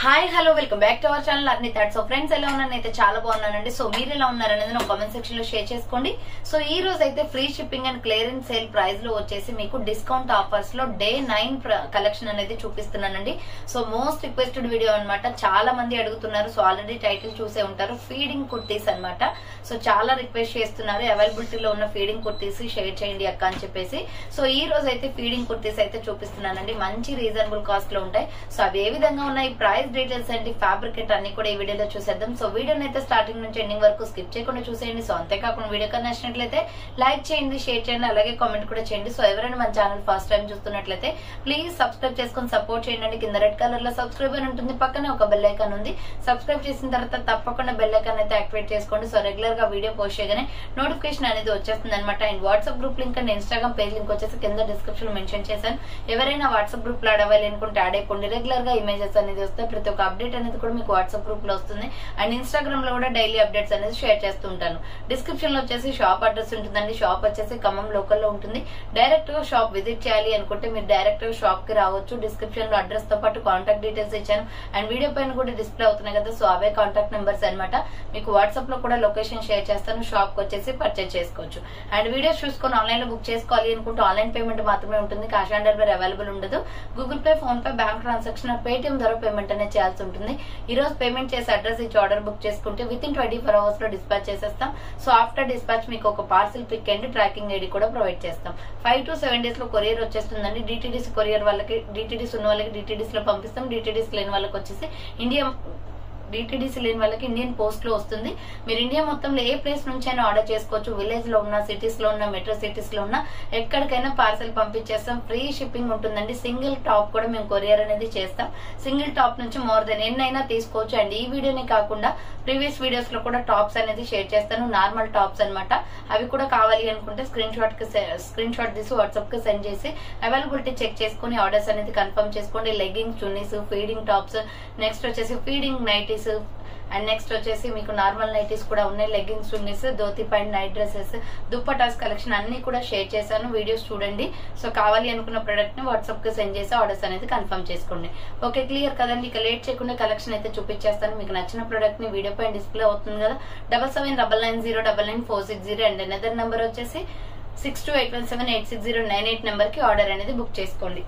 hi hello welcome back to our channel అన్ని third so friends ఎలా ఉన్నాను అయితే చాలా బాగున్నానండి సో మీరు ఎలా ఉన్నారనేది నా కామెంట్ సెక్షన్ లో షేర్ చేసుకోండి సో ఈ రోజు అయితే free shipping and clearance sale price లో వచ్చేసి మీకు డిస్కౌంట్ ఆఫర్స్ లో డే నైన్ కలెక్షన్ అనేది చూపిస్తున్నానండి సో మోస్ట్ రిక్వెస్టెడ్ వీడియో అన్నమాట చాలా మంది అడుగుతున్నారు సో ఆల్రెడీ టైటిల్ చూసే ఉంటారు ఫీడింగ్ కుర్తీస్ అన్నమాట సో చాలా రిక్వెస్ట్ చేస్తున్నారు అవైలబిలిటీలో ఉన్న ఫీడింగ్ కుర్తీస్ షేర్ చేయండి అక్క అని చెప్పేసి సో ఈ రోజు అయితే ఫీడింగ్ కుర్తీస్ అయితే చూపిస్తున్నానండి మంచి రీజనబుల్ కాస్ట్ లో ఉంటాయి సో అవి ఏ విధంగా ఉన్నాయి ప్రైస్ డీటెయిల్స్ అండి ఫ్యాబ్రికేట్ అన్ని కూడా ఈ వీడియోలో చూసేద్దాం సో వీడియోని అయితే స్టార్టింగ్ నుంచి ఎండింగ్ వరకు స్కిప్ చేయకుండా చూసేయండి సో అంతేకాకుండా వీడియో కన్నా నచ్చినట్లయితే లైక్ చేయండి షేర్ చేయండి అలాగే కామెంట్ కూడా చేయండి సో ఎవరైనా మన ఛానల్ ఫస్ట్ టైం చూస్తున్నట్లయితే ప్లీజ్ సబ్స్క్రైబ్ చేసుకొని సపోర్ట్ చేయండి కింద రెడ్ కలర్ లో సబ్స్క్రైబ్ అని ఉంటుంది పక్కనే ఒక బెల్ ఐకాన్ ఉంది సబ్స్క్రైబ్ చేసిన తర్వాత తప్పకుండా బెల్ ఐకాన్ అయితే యాక్టివేట్ చేసుకోండి సో రెగ్యులర్ గా వీడియో పోస్ట్ చేయగానే నోటిఫికేషన్ అనేది వచ్చేస్తుంది అనమాట and WhatsApp group link and Instagram page link వచ్చేసి కింద డిస్క్రిప్షన్ లో మెన్షన్ చేశాను ఎవరైనా వాట్సాప్ గ్రూప్ లో అడవాలి అనుకుంటే యాడ్ అయిపోండి రెగ్యులర్ గా ఇమేజెస్ అనేది వస్తాయి ప్రతి ఒక్క అప్డేట్ అనేది కూడా మీకు వాట్సాప్ గ్రూప్ లో వస్తుంది అండ్ ఇన్స్టాగ్రామ్ లో కూడా డైలీ అప్డేట్స్ అనేది షేర్ చేస్తూ ఉంటాను డిస్క్రిప్షన్ లో వచ్చేసి షాప్ అడ్రస్ ఉంటుందండి షాప్ వచ్చేసి ఖమ్మం లోకల్ లో ఉంటుంది డైరెక్ట్ గా షాప్ విజిట్ చేయాలి అనుకుంటే మీరు డైరెక్ట్ గా షాప్ కి రావచ్చు డిస్క్రిప్షన్ లో అడ్రస్ తో పాటు కాంటాక్ట్ డీటెయిల్స్ ఇచ్చాను అండ్ వీడియో పైన కూడా డిస్ప్లే అవుతున్నాయి కదా సో అవే కాంటాక్ట్ నెంబర్స్ అన్నమాట మీకు వాట్సాప్ లో కూడా లొకేషన్ షేర్ చేస్తాను షాప్ కి వచ్చేసి పర్చేస్ చేసుకోవచ్చు అండ్ వీడియోస్ చూసుకొని ఆన్లైన్ లో బుక్ చేసుకోవాలి అనుకుంటే ఆన్లైన్ పేమెంట్ మాత్రమే ఉంటుంది క్యాష్ ఆన్ డెలివరీ అవైలబుల్ ఉండదు Google Pay PhonePe bank transaction Paytm ద్వారా పేమెంట్ అనేది చేయాల్సి ఉంటుంది ఈ రోజు పేమెంట్ చేసి అడ్రస్ ఇచ్చి ఆర్డర్ బుక్ చేసుకుంటే within twenty four hours లో డిస్పాచ్ చేసేస్తాం సో ఆఫ్టర్ డిస్పాచ్ మీకు ఒక parcel pic and tracking ID కూడా ప్రొవైడ్ చేస్తాం ఫైవ్ టు సెవెన్ డేస్ లో కొరియర్ వచ్చేస్తుందండి డిటిడిసి కొరియర్ వాళ్ళకి డిటిడిసి ఉన్న వాళ్ళకి డిటిడిసి లో పంపిస్తాం డిటిడిసి లేని వాళ్ళకి వచ్చేసి ఇండియా డిటిడిసి లేని వాళ్ళకి ఇండియన్ పోస్ట్ లో వస్తుంది మీరు ఇండియా మొత్తంలో ఏ ప్లేస్ నుంచి అయినా ఆర్డర్ చేసుకోవచ్చు విలేజ్ లో ఉన్న సిటీస్ లో ఉన్న మెట్రో సిటీస్ లో ఉన్న ఎక్కడికైనా పార్సల్ పంపించేస్తాం ఫ్రీ షిప్పింగ్ ఉంటుందండి సింగిల్ టాప్ కూడా మేము కొరియర్ అనేది చేస్తాం సింగిల్ టాప్ నుంచి మోర్ దెన్ ఎన్నైనా తీసుకోవచ్చు అండ్ ఈ వీడియోనే కాకుండా ప్రీవియస్ వీడియోస్ లో కూడా టాప్స్ అనేది షేర్ చేస్తాను నార్మల్ టాప్స్ అన్నమాట అవి కూడా కావాలి అనుకుంటే స్క్రీన్ షాట్ కి స్క్రీన్ షాట్ తీసి వాట్సాప్ కి సెండ్ చేసి అవైలబిలిటీ చెక్ చేసుకుని ఆర్డర్స్ అనేది కన్ఫర్మ్ చేసుకోండి leggings chunnis feeding tops next వచ్చేసి ఫీడింగ్ నైటీస్ అండ్ నెక్స్ట్ వచ్చేసి మీకు నార్మల్ నైటీస్ కూడా ఉన్నాయి లెగ్గింగ్స్ చున్నీస్ ధోతి పైన నైట్ డ్రెస్సెస్ దుప్పటాస్ కలెక్షన్ అన్ని కూడా షేర్ చేశాను వీడియోస్ చూడండి సో కావాలి అనుకున్న ప్రొడక్ట్ ని వాట్సాప్ కి సెండ్ చేసి ఆర్డర్స్ అనేది కన్ఫర్మ్ చేసుకోండి ఓకే క్లియర్ కదండి ఇక లేట్ చేయకుండా కలెక్షన్ అయితే చూపించేస్తాను మీకు నచ్చిన ప్రొడక్ట్ ని వీడియో పైన డిస్ప్లే అవుతుంది కదా double seven double nine zero double nine four six zero and another number వచ్చేసి six two eight one seven eight six zero nine eight number కి ఆర్డర్ అనేది బుక్ చేసుకోండి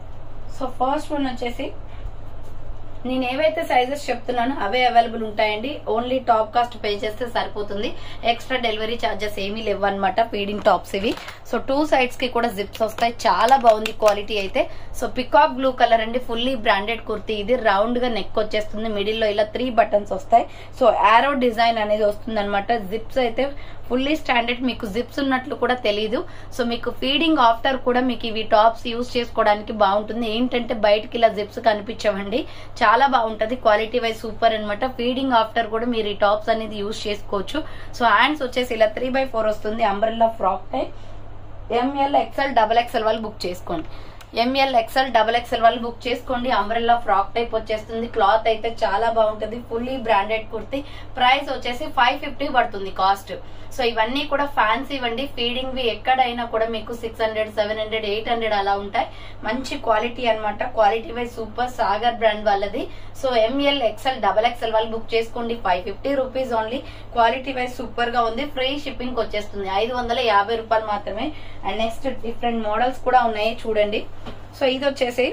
సో ఫస్ట్ వన్ వచ్చేసి నేను ఏవైతే సైజెస్ చెప్తున్నానో అవే అవైలబుల్ ఉంటాయండి ఓన్లీ టాప్ కాస్ట్ పే చేస్తే సరిపోతుంది ఎక్స్ట్రా డెలివరీ ఛార్జెస్ ఏమీ లేవు అనమాట ఫీడింగ్ టాప్స్ ఇవి సో టూ సైడ్స్ కి కూడా జిప్స్ వస్తాయి చాలా బాగుంది క్వాలిటీ అయితే సో పికాక్ బ్లూ కలర్ అండి ఫుల్లీ బ్రాండెడ్ కుర్తీ ఇది రౌండ్ గా నెక్ వచ్చేస్తుంది మిడిల్ లో ఇలా త్రీ బటన్స్ వస్తాయి సో ఆరో డిజైన్ అనేది వస్తుంది అనమాట జిప్స్ అయితే ఫుల్లీ స్టాండర్డ్ మీకు జిప్స్ ఉన్నట్లు కూడా తెలియదు సో మీకు ఫీడింగ్ ఆఫ్టర్ కూడా మీకు ఇవి టాప్స్ యూస్ చేసుకోవడానికి బాగుంటుంది ఏంటంటే బయటకి ఇలా జిప్స్ కనిపించవండి చాలా బాగుంటది క్వాలిటీ వైజ్ సూపర్ అనమాట ఫీడింగ్ ఆఫ్టర్ కూడా మీరు ఈ టాప్స్ అనేది యూస్ చేసుకోవచ్చు సో హ్యాండ్స్ వచ్చేసి ఇలా త్రీ బై ఫోర్ వస్తుంది umbrella frock type M L XL double XL వాళ్ళు బుక్ చేసుకోండి ఎంఎల్ ఎక్స్ఎల్ డబల్ ఎక్స్ఎల్ వాళ్ళు బుక్ చేసుకోండి అంబ్రెల్లా ఫ్రాక్ టైప్ వచ్చేస్తుంది క్లాత్ అయితే చాలా బాగుంటుంది ఫుల్లీ బ్రాండెడ్ కుర్తి ప్రైస్ వచ్చేసి ఫైవ్ ఫిఫ్టీ పడుతుంది కాస్ట్ సో ఇవన్నీ కూడా ఫ్యాన్సీ ఇవ్వండి ఫీడింగ్ వి ఎక్కడైనా కూడా మీకు six hundred seven hundred eight hundred అలా ఉంటాయి మంచి క్వాలిటీ అనమాట quality wise super Sagar brand వాళ్ళది so ML XL double XL వాళ్ళు బుక్ చేసుకోండి five fifty rupees only quality wise super గా ఉంది ఫ్రీ షిప్పింగ్ వచ్చేస్తుంది ఐదు వందల యాభై రూపాయలు మాత్రమే అండ్ నెక్స్ట్ డిఫరెంట్ మోడల్స్ కూడా ఉన్నాయి చూడండి సో ఇది వచ్చేసి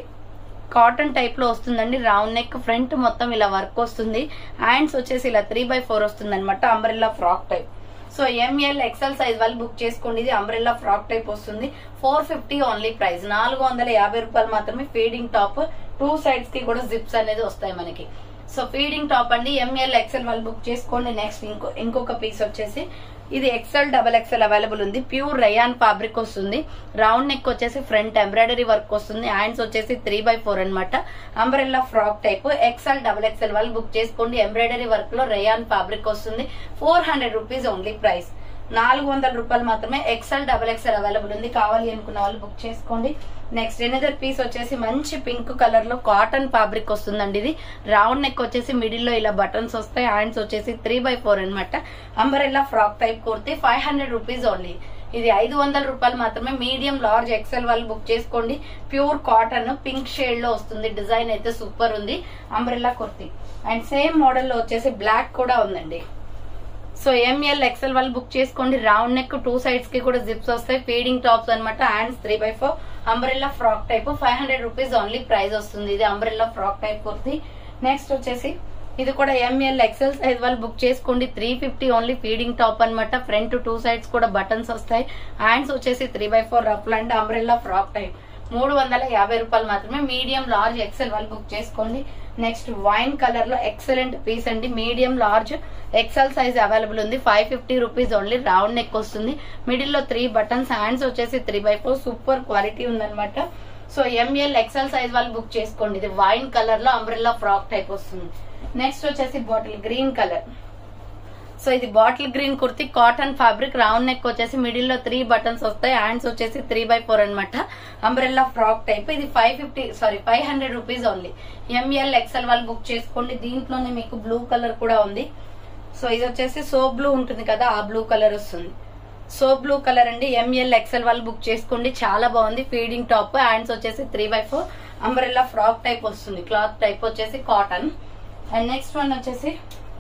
కాటన్ టైప్ లో వస్తుందండి రౌండ్ నెక్ ఫ్రంట్ మొత్తం ఇలా వర్క్ వస్తుంది హ్యాండ్స్ వచ్చేసి ఇలా త్రీ బై ఫోర్ వస్తుంది అనమాట umbrella frock type so M L XL size వాళ్ళు బుక్ చేసుకోండి ఇది అంబ్రెల్లా ఫ్రాక్ టైప్ వస్తుంది ఫోర్ ఫిఫ్టీ ఓన్లీ ప్రైస్ నాలుగు వందల యాభై రూపాయలు మాత్రమే ఫీడింగ్ టాప్ టూ సైడ్స్ కి కూడా జిప్స్ అనేది వస్తాయి మనకి సో ఫీడింగ్ టాప్ అండి ఎంఎల్ ఎక్సెల్ వాళ్ళు బుక్ చేసుకోండి నెక్స్ట్ ఇంకో ఇంకొక పీస్ వచ్చేసి ఇది ఎక్సెల్ డబల్ ఎక్సెల్ అవైలబుల్ ఉంది ప్యూర్ రయాన్ ఫ్యాబ్రిక్ వస్తుంది రౌండ్ నెక్ వచ్చేసి ఫ్రంట్ ఎంబ్రాయిడరీ వర్క్ వస్తుంది హ్యాండ్స్ వచ్చేసి త్రీ బై ఫోర్ అనమాట umbrella frock type XL double XL వాళ్ళు బుక్ చేసుకోండి ఎంబ్రాయిడరీ వర్క్ లో రయాన్ ఫ్యాబ్రిక్ వస్తుంది four hundred rupees only price నాలుగు వందల రూపాయలు మాత్రమే ఎక్సెల్ డబల్ ఎక్సెల్ అవైలబుల్ ఉంది కావాలి అనుకున్న వాళ్ళు బుక్ చేసుకోండి నెక్స్ట్ ఎనదర్ పీస్ వచ్చేసి మంచి పింక్ కలర్ లో కాటన్ ఫ్యాబ్రిక్ వస్తుందండి ఇది రౌండ్ నెక్ వచ్చేసి మిడిల్ లో ఇలా బటన్స్ వస్తాయి హ్యాండ్స్ వచ్చేసి త్రీ బై ఫోర్ అనమాట umbrella frock type kurti five hundred rupees only ఇది ఐదు వందల రూపాయలు మాత్రమే మీడియం లార్జ్ ఎక్సెల్ వాళ్ళు బుక్ చేసుకోండి ప్యూర్ కాటన్ పింక్ షేడ్ లో వస్తుంది డిజైన్ అయితే సూపర్ ఉంది umbrella kurti and same model లో వచ్చేసి బ్లాక్ కూడా ఉందండి సో ఎంఎల్ ఎక్సెల్ వాళ్ళు బుక్ చేసుకోండి రౌండ్ నెక్ టూ సైడ్స్ కి కూడా జిప్స్ వస్తాయి ఫీడింగ్ టాప్స్ అనమాట hands three by four umbrella frock type five hundred rupees only price వస్తుంది ఇది umbrella frock type kurti next వచ్చేసి ఇది కూడా ఎంఎల్ ఎక్సెల్ సైజ్ వాళ్ళు బుక్ చేసుకోండి three fifty only feeding top అనమాట ఫ్రంట్ టూ సైడ్స్ కూడా బటన్స్ వస్తాయి హ్యాండ్స్ వచ్చేసి three by four ruff and umbrella frock type మూడు వందల యాభై రూపాయలు మాత్రమే మీడియం లార్జ్ ఎక్సెల్ వాళ్ళు బుక్ చేసుకోండి నెక్స్ట్ వైన్ కలర్ లో ఎక్సలెంట్ పీస్ అండి medium large XL size available ఉంది five fifty rupees only round neck వస్తుంది మిడిల్ లో త్రీ బటన్స్ హ్యాండ్స్ వచ్చేసి three by four super quality ఉందన్నమాట సో ఎంఎల్ ఎక్సెల్ సైజ్ వాళ్ళు బుక్ చేసుకోండి ఇది వైన్ కలర్ లో అంబ్రెల్లా ఫ్రాక్ టైప్ వస్తుంది నెక్స్ట్ వచ్చేసి బాటిల్ గ్రీన్ కలర్ సో ఇది bottle green kurti cotton fabric round neck వచ్చేసి మిడిల్ లో త్రీ బటన్స్ వస్తాయి హ్యాండ్స్ వచ్చేసి త్రీ బై ఫోర్ అనమాట అంబ్రెల్లా ఫ్రాక్ టైప్ ఇది five fifty sorry five hundred rupees only M L XL వాళ్ళు బుక్ చేసుకోండి దీంట్లోనే మీకు బ్లూ కలర్ కూడా ఉంది సో ఇది వచ్చేసి సో బ్లూ ఉంటుంది కదా ఆ బ్లూ కలర్ వస్తుంది సో బ్లూ కలర్ అండి ఎంఎల్ ఎక్సెల్ వాళ్ళు బుక్ చేసుకోండి చాలా బాగుంది ఫీడింగ్ టాప్ హ్యాండ్స్ వచ్చేసి three by four umbrella frock type వస్తుంది క్లాత్ టైప్ వచ్చేసి కాటన్ అండ్ నెక్స్ట్ వన్ వచ్చేసి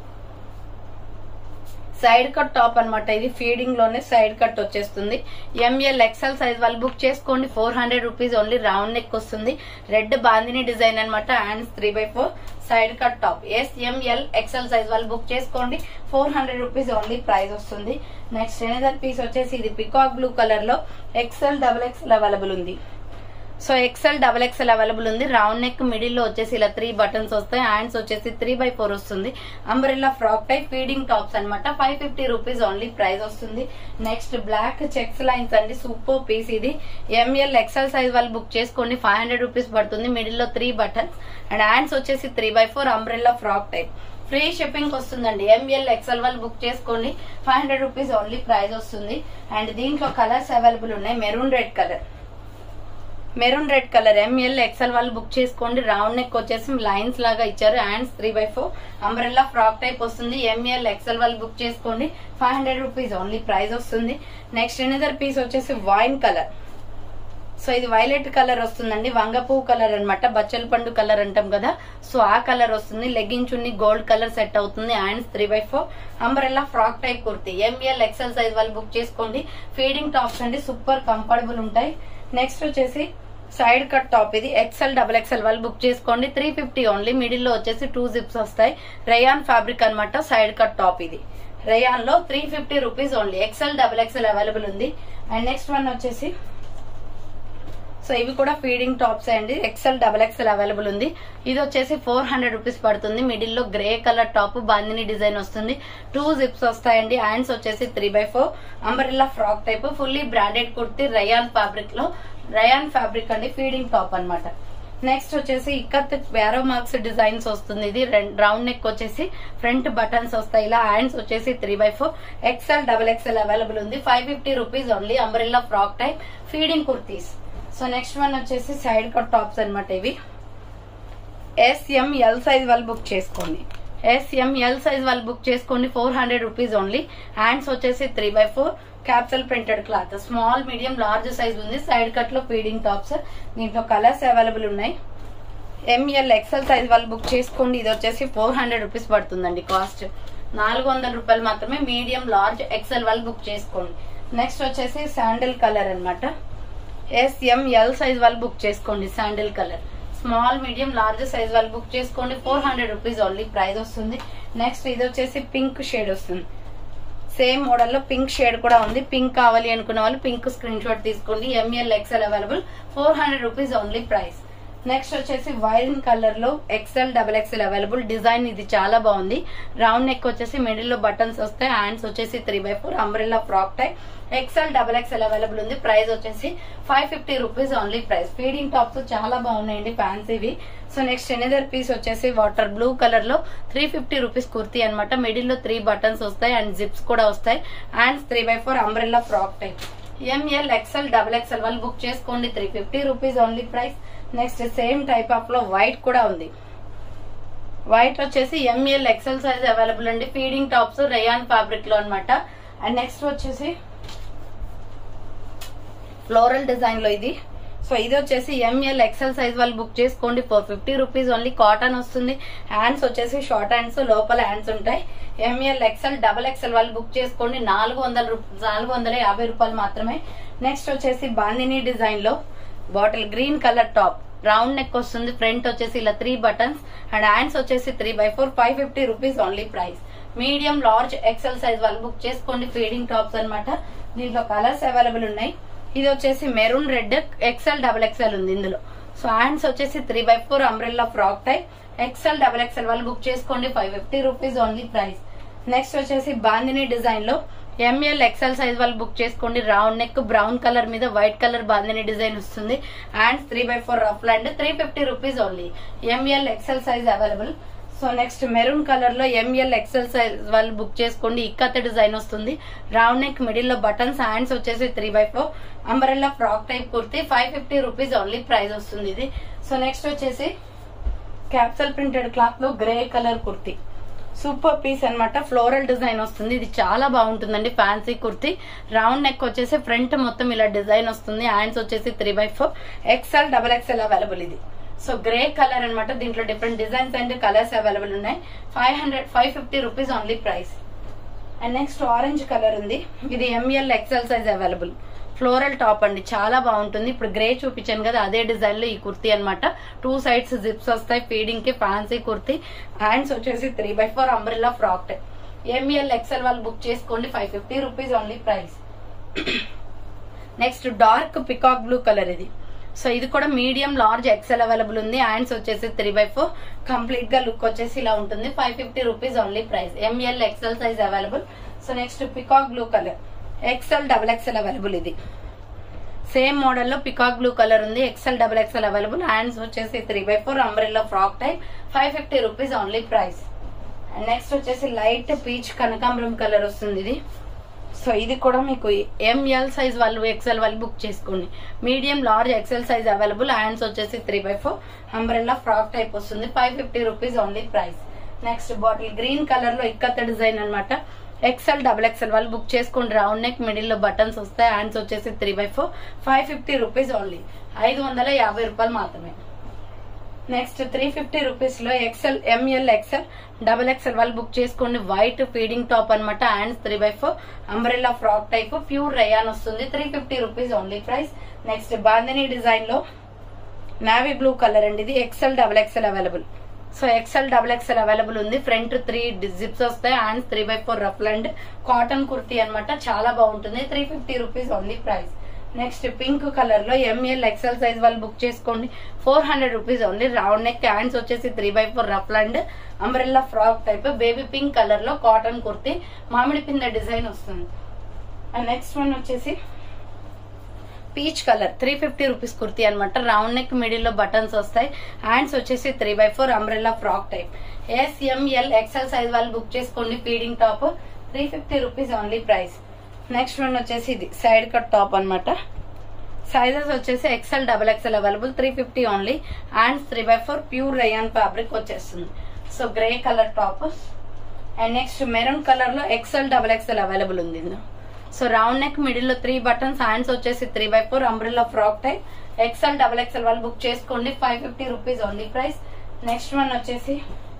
సైడ్ కట్ టాప్ అనమాట ఇది ఫీడింగ్ లోనే సైడ్ కట్ వచ్చేస్తుంది ఎంఎల్ ఎక్సెల్ సైజ్ వాళ్ళు బుక్ చేసుకోండి four hundred rupees only round neck వస్తుంది రెడ్ బాందిని డిజైన్ అనమాట hands three by four side cut top S M L XL size వాళ్ళు బుక్ చేసుకోండి four hundred rupees only price వస్తుంది next another piece వచ్చేసి ఇది peacock blue colour లో XL double XL available ఉంది so XL double XL available ఉంది round neck middle లో వచ్చేసి ఇలా త్రీ బటన్స్ వస్తాయి హ్యాండ్స్ వచ్చేసి త్రీ బై ఫోర్ వస్తుంది umbrella frock type feeding tops అనమాట five fifty rupees only price వస్తుంది నెక్స్ట్ బ్లాక్ చెక్స్ లైన్స్ అండి సూపర్ పీస్ ఇది ఎంఎల్ ఎక్సెల్ సైజ్ వాళ్ళు బుక్ చేసుకోండి ఫైవ్ హండ్రెడ్ రూపీస్ పడుతుంది మిడిల్ లో త్రీ బటన్స్ అండ్ హ్యాండ్స్ వచ్చేసి three by four umbrella frock type free shipping వస్తుందండి M L XL వాళ్ళు బుక్ చేసుకోండి five hundred rupees only price వస్తుంది అండ్ దీంట్లో కలర్స్ అవైలబుల్ ఉన్నాయి maroon red colour maroon red colour M L XL వాళ్ళు book చేసుకోండి round neck వచ్చేసి లైన్స్ లాగా ఇచ్చారు hands three by four umbrella frock type వస్తుంది ఎంఎల్ ఎక్సెల్ వాళ్ళు బుక్ చేసుకోండి five hundred rupees only price వస్తుంది నెక్స్ట్ ఎనదర్ పీస్ వచ్చేసి వైన్ కలర్ సో ఇది వైలెట్ కలర్ వస్తుందండి వంగపూ కలర్ అన్నమాట బచ్చల పండు కలర్ అంటాం కదా సో ఆ కలర్ వస్తుంది legging chunni gold colour set అవుతుంది hands three by four umbrella frock type kurti M L XL size వాళ్ళు బుక్ చేసుకోండి ఫీడింగ్ టాప్స్ అండి సూపర్ కంఫర్టబుల్ ఉంటాయి నెక్స్ట్ వచ్చేసి సైడ్ కట్ టాప్ ఇది ఎక్సెల్ డబల్ ఎక్సెల్ వాళ్ళు బుక్ చేసుకోండి త్రీ ఫిఫ్టీ ఓన్లీ మిడిల్ లో వచ్చేసి టూ జిప్స్ వస్తాయి రేయాన్ ఫ్యాబ్రిక్ అన్నమాట సైడ్ కట్ టాప్ ఇది రేయాన్ లో three fifty rupees only XL double XL available ఉంది అండ్ నెక్స్ట్ వన్ వచ్చేసి సో ఇవి కూడా ఫీడింగ్ టాప్స్ అండి ఎక్సెల్ డబల్ ఎక్సెల్ అవైలబుల్ ఉంది ఇది వచ్చేసి ఫోర్ హండ్రెడ్ రూపీస్ పడుతుంది మిడిల్ లో grey colour top bandhani design వస్తుంది టూ జిప్స్ వస్తాయండి హ్యాండ్స్ వచ్చేసి three by four umbrella frock type fully branded kurti rayon fabric లో రయాన్ ఫ్యాబ్రిక్ అండి ఫీడింగ్ టాప్ అన్నమాట నెక్స్ట్ వచ్చేసి ఇక్కత్ బ్యారో మార్క్స్ డిజైన్స్ వస్తుంది ఇది రౌండ్ నెక్ వచ్చేసి ఫ్రంట్ బటన్స్ వస్తాయి ఇలా హ్యాండ్స్ వచ్చేసి three by four XL double XL available ఉంది five fifty rupees only umbrella frock type feeding kurtis so next one వచ్చేసి సైడ్ కట్ టాప్స్ అన్నమాట ఇవి ఎస్ఎంఎల్ సైజ్ వాళ్ళు బుక్ చేసుకోండి ఎస్ఎంఎల్ సైజ్ వాళ్ళు బుక్ చేసుకోండి four hundred rupees only hands వచ్చేసి three by four capsule printed cloth small medium large size ఉంది side cut లో ఫీడింగ్ టాప్స్ దీంట్లో కలర్స్ అవైలబుల్ ఉన్నాయి ఎంఎల్ ఎక్సెల్ సైజ్ వాళ్ళు బుక్ చేసుకోండి ఇది వచ్చేసి ఫోర్ హండ్రెడ్ రూపీస్ పడుతుందండి కాస్ట్ నాలుగు వందల రూపాయలు మాత్రమే మీడియం లార్జ్ ఎక్సెల్ వాళ్ళు బుక్ చేసుకోండి నెక్స్ట్ వచ్చేసి శాండిల్ కలర్ అన్నమాట ఎస్ఎంఎల్ సైజ్ వాళ్ళు బుక్ చేసుకోండి sandal colour small medium large size వాళ్ళు బుక్ చేసుకోండి four hundred rupees only price వస్తుంది నెక్స్ట్ ఇది వచ్చేసి పింక్ షేడ్ వస్తుంది సేమ్ మోడల్ లో పింక్ షేడ్ కూడా ఉంది పింక్ కావాలి అనుకున్న వాళ్ళు పింక్ స్క్రీన్ షాట్ తీసుకోండి M L XL available four hundred rupees only price next వచ్చేసి వైన్ కలర్ లో XL double XL available design ఇది చాలా బాగుంది రౌండ్ నెక్ వచ్చేసి మిడిల్ లో బటన్స్ వస్తాయి హ్యాండ్స్ వచ్చేసి three by four umbrella frock type XL double XL available ఉంది ప్రైస్ వచ్చేసి five fifty rupees only price feeding tops చాలా బాగున్నాయండి ఫ్యాన్సీవి సో నెక్స్ట్ ఎనదర్ పీస్ వచ్చేసి వాటర్ బ్లూ కలర్ లో త్రీ ఫిఫ్టీ రూపీస్ కుర్తీ అనమాట మిడిల్ లో త్రీ బటన్స్ వస్తాయి అండ్ జిప్స్ కూడా వస్తాయి hands three by four umbrella frock type M L XL double XL వాళ్ళు బుక్ చేసుకోండి three fifty rupees only price next same type of లో వైట్ కూడా ఉంది వైట్ వచ్చేసి ఎంఎల్ ఎక్సెల్ సైజ్ అవైలబుల్ అండి ఫీడింగ్ టాప్స్ రేయాన్ ఫ్యాబ్రిక్ లో అనమాట and next వచ్చేసి ఫ్లోరల్ డిజైన్ లో ఇది సో ఇది వచ్చేసి ఎంఎల్ ఎక్సెల్ సైజ్ వాళ్ళు బుక్ చేసుకోండి four fifty rupees only cotton వస్తుంది హ్యాండ్స్ వచ్చేసి షార్ట్ హ్యాండ్స్ లోపల హ్యాండ్స్ ఉంటాయి ఎంఎల్ ఎక్సెల్ డబల్ ఎక్సెల్ వాళ్ళు బుక్ చేసుకోండి నాలుగు వందల రూ- నాలుగు వందల యాభై రూపాయలు మాత్రమే నెక్స్ట్ వచ్చేసి బాందిని డిజైన్ లో bottle green colour top round neck వస్తుంది ఫ్రంట్ వచ్చేసి ఇలా త్రీ బటన్స్ అండ్ హ్యాండ్స్ వచ్చేసి three by four five fifty rupees only price medium large XL size వాళ్ళు బుక్ చేసుకోండి ఫీడింగ్ టాప్స్ అన్నమాట దీంట్లో కలర్స్ అవైలబుల్ ఉన్నాయి ఇది వచ్చేసి maroon red XL double XL ఉంది ఇందులో సో హ్యాండ్స్ వచ్చేసి three by four umbrella frock type XL double XL వాళ్ళు బుక్ చేసుకోండి five fifty rupees only price next వచ్చేసి బాందిని డిజైన్ లో ఎంఎల్ ఎక్సెల్ సైజ్ వాళ్ళు బుక్ చేసుకోండి రౌండ్ నెక్ బ్రౌన్ కలర్ మీద వైట్ కలర్ బాందిని డిజైన్ వస్తుంది hands three by four ruff and three fifty rupees only M L XL size available so next maroon colour లో M L XL size వాళ్ళు book చేసుకోండి ikat design వస్తుంది round neck middle లో buttons hands వచ్చేసి three by four umbrella frock type kurti five fifty rupees only price వస్తుంది ఇది so next వచ్చేసి capsule printed cloth లో grey colour kurti super piece అన్నమాట ఫ్లోరల్ డిజైన్ వస్తుంది ఇది చాలా బాగుంటుందండి ఫ్యాన్సీ కుర్తి రౌండ్ నెక్ వచ్చేసి ఫ్రంట్ మొత్తం ఇలా డిజైన్ వస్తుంది హ్యాండ్స్ వచ్చేసి three by four XL double XL available ఇది సో గ్రే కలర్ అన్నమాట దీంట్లో different designs and colours available ఉన్నాయి five hundred five fifty rupees only price and next orange colour ఉంది ఇది M L XL size available floral top అండి చాలా బాగుంటుంది ఇప్పుడు గ్రే చూపించాను కదా అదే డిజైన్ లో ఈ కుర్తీ అన్నమాట టూ సైడ్స్ జిప్స్ వస్తాయి ఫీడింగ్ కి ఫ్యాన్సీ కుర్తీ హ్యాండ్స్ వచ్చేసి three by four umbrella frock type M L XL వాళ్ళు బుక్ చేసుకోండి five fifty rupees only price next dark peacock blue colour ఇది సో ఇది కూడా మీడియం లార్జ్ ఎక్సెల్ అవైలబుల్ ఉంది హ్యాండ్స్ వచ్చేసి త్రీ బై ఫోర్ కంప్లీట్ గా look వచ్చేసి ఇలా ఉంటుంది five fifty rupees only price M L XL size available so next peacock blue colour XL double XL available ఇది సేమ్ మోడల్ లో పికాక్ బ్లూ కలర్ ఉంది XL double XL available hands వచ్చేసి three by four umbrella frock type five fifty rupees only price and next వచ్చేసి light peach కనకాంబరం colour వస్తుంది ఇది so ఇది కూడా మీకు ఎంఎల్ సైజ్ వాళ్ళు ఎక్సెల్ వాళ్ళు బుక్ చేసుకోండి medium large XL size available hands వచ్చేసి three by four umbrella frock type వస్తుంది five fifty rupees only price next bottle green colour లో ఇక్కత డిజైన్ అన్నమాట ఎక్సెల్ డబుల్ ఎక్సెల్ వాళ్ళు బుక్ చేసుకోండి రౌండ్ నెక్ మిడిల్ లో buttons వస్తాయి hands వచ్చేసి three by four five fifty rupees only ఐదు వందల యాభై రూపాయలు మాత్రమే నెక్స్ట్ త్రీ ఫిఫ్టీ రూపీస్ లో XL M L XL double XL వాళ్ళు బుక్ చేసుకోండి వైట్ ఫీడింగ్ టాప్ అన్నమాట hands three by four umbrella frock type pure rayon వస్తుంది three fifty rupees only price next bandhani design లో నావీ బ్లూ కలర్ అండి ఇది XL double XL available so XL double XL available ఉంది front three zips వస్తాయి hands three by four ruff and cotton kurti అన్నమాట చాలా బాగుంటుంది three fifty rupees only price next pink colour లో M L XL size వాళ్ళు book చేసుకోండి four hundred rupees only round neck hands వచ్చేసి three by four ruff and umbrella frock type baby pink colour లో cotton kurti మామిడి పింద design వస్తుంది and next one వచ్చేసి peach colour three fifty rupees kurti అనమాట round neck middle లో buttons వస్తాయి hands వచ్చేసి three by four umbrella frock type S M L XL size వాళ్ళు బుక్ చేసుకోండి feeding top three fifty rupees only price next one వచ్చేసి ఇది side cut top అన్నమాట sizes వచ్చేసి XL double XL available three fifty only hands three by four pure rayon fabric వచ్చేస్తుంది so grey colour top and next maroon colour లో XL double XL available ఉంది ఇందులో so round neck middle లో three buttons hands వచ్చేసి three by four umbrella frock type XL double XL వాళ్ళు book చేసుకోండి five fifty rupees only price next one వచ్చేసి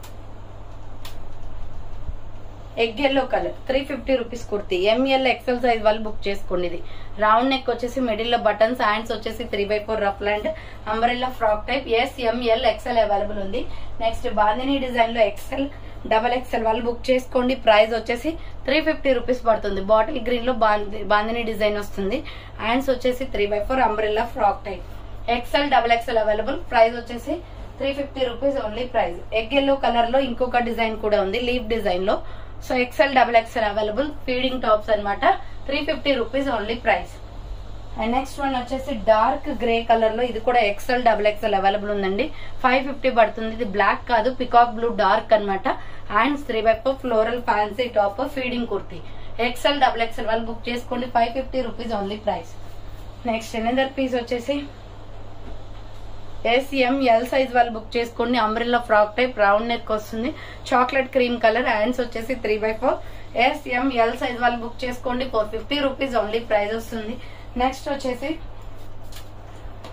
egg yellow colour three fifty rupees kurti M L XL size వాళ్ళు book చేసుకోండి ఇది round neck వచ్చేసి middle లో buttons hands వచ్చేసి three by four ruff and umbrella frock type S M L XL available ఉంది next bandhani design లో XL double XL వాళ్ళు book చేసుకోండి ప్రైస్ వచ్చేసి త్రీ ఫిఫ్టీ రూపీస్ పడుతుంది బాటిల్ గ్రీన్ లో బాంది- బాందిని డిజైన్ వస్తుంది హ్యాండ్స్ వచ్చేసి three by four umbrella frock type XL double XL available price వచ్చేసి three fifty rupees only price egg yellow colour లో ఇంకొక డిజైన్ కూడా ఉంది లీవ్ డిజైన్ లో so XL double XL available feeding tops అన్నమాట three fifty rupees only price and next one వచ్చేసి dark grey colour లో ఇది కూడా ఎక్సెల్ డబుల్ ఎక్సెల్ అవైలబుల్ ఉందండి ఫైవ్ ఫిఫ్టీ పడుతుంది ఇది బ్లాక్ కాదు పికాక్ బ్లూ డార్క్ అన్నమాట hands three by floral fancy top feeding kurti XL double XL వాళ్ళు బుక్ చేసుకోండి five fifty rupees only price next another piece వచ్చేసి ఎస్ఎం ఎల్ సైజ్ వాళ్ళు book చేసుకోండి umbrella frock type round neck వస్తుంది chocolate cream colour hands వచ్చేసి three by four S M L size వాళ్ళు book చేసుకోండి four fifty rupees only price వస్తుంది next వచ్చేసి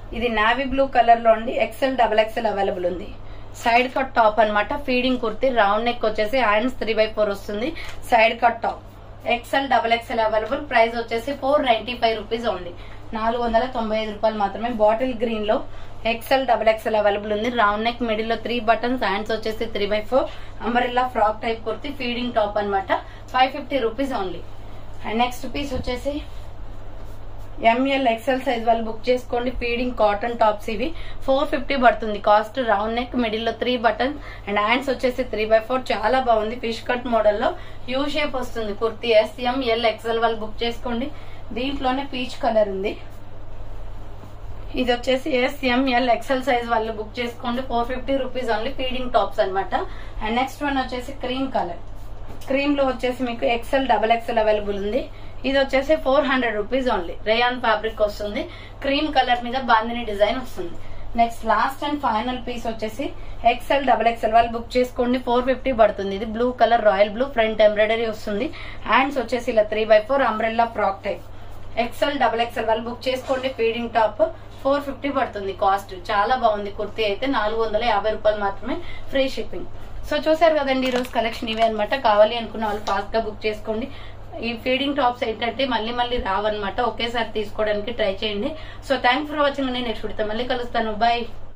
ఇది నావీ బ్లూ కలర్ లో అండి ఎక్సెల్ డబల్ ఎక్సెల్ అవైలబుల్ ఉంది సైడ్ కట్ టాప్ అన్నమాట ఫీడింగ్ కుర్తి రౌండ్ నెక్ వచ్చేసి హ్యాండ్స్ త్రీ బై ఫోర్ వస్తుంది side cut top XL double XL available price వచ్చేసి ఫోర్ నైన్టీ ఫైవ్ రూపీస్ ఉంది నాలుగు వందల తొంభై ఐదు రూపాయలు మాత్రమే బాటిల్ గ్రీన్ లో ఎక్సెల్ డబల్ ఎక్సెల్ అవైలబుల్ ఉంది రౌండ్ నెక్ మిడిల్ లో త్రీ బటన్స్ హ్యాండ్స్ వచ్చేసి three by four umbrella frock type kurti feeding top అన్నమాట five fifty rupees only and next piece వచ్చేసి ఎంఎల్ ఎక్సెల్ సైజ్ వాళ్ళు బుక్ చేసుకోండి feeding cotton tops ఇవి four fifty పడుతుంది cost round neck middle లో three buttons and hands వచ్చేసి three by four చాలా బాగుంది ఫిష్ కట్ మోడల్ లో యూ షేప్ వస్తుంది కుర్తీ ఎస్ ఎంఎల్ ఎక్సెల్ వాళ్ళు బుక్ చేసుకోండి దీంట్లోనే పీచ్ కలర్ ఉంది ఇది వచ్చేసి ఎస్ ఎంఎల్ ఎక్సెల్ సైజ్ వాళ్ళు బుక్ చేసుకోండి four fifty rupees only feeding tops అన్నమాట అండ్ నెక్స్ట్ వన్ వచ్చేసి క్రీమ్ కలర్ క్రీమ్ లో వచ్చేసి మీకు ఎక్సెల్ డబల్ ఎక్సెల్ అవైలబుల్ ఉంది ఇది వచ్చేసి four hundred rupees only rayon fabric వస్తుంది క్రీమ్ కలర్ మీద బాందిని డిజైన్ వస్తుంది next last and final piece వచ్చేసి ఎక్సెల్ డబల్ ఎక్సెల్ వాళ్ళు బుక్ చేసుకోండి ఫోర్ ఫిఫ్టీ పడుతుంది ఇది blue colour royal blue front embroidery వస్తుంది హ్యాండ్స్ వచ్చేసి ఇలా three by four umbrella frock type XL double XL వాళ్ళు బుక్ చేసుకోండి ఫీడింగ్ టాప్ ఫోర్ ఫిఫ్టీ పడుతుంది కాస్ట్ చాలా బాగుంది కుర్తీ అయితే నాలుగు వందల యాభై రూపాయలు మాత్రమే ఫ్రీ షిప్పింగ్ సో చూసారు కదండి ఈ రోజు కలెక్షన్ ఇవే అనమాట కావాలి అనుకున్న వాళ్ళు ఫాస్ట్ గా బుక్ చేసుకోండి ఈ ఫీడింగ్ టాప్స్ ఏంటంటే మళ్ళీ మళ్ళీ రావన్నమాట ఒకేసారి తీసుకోవడానికి ట్రై చేయండి సో థ్యాంక్ ఫర్ వాచింగ్ నేను నెక్స్ట్ మళ్ళీ కలుస్తాను బాయ్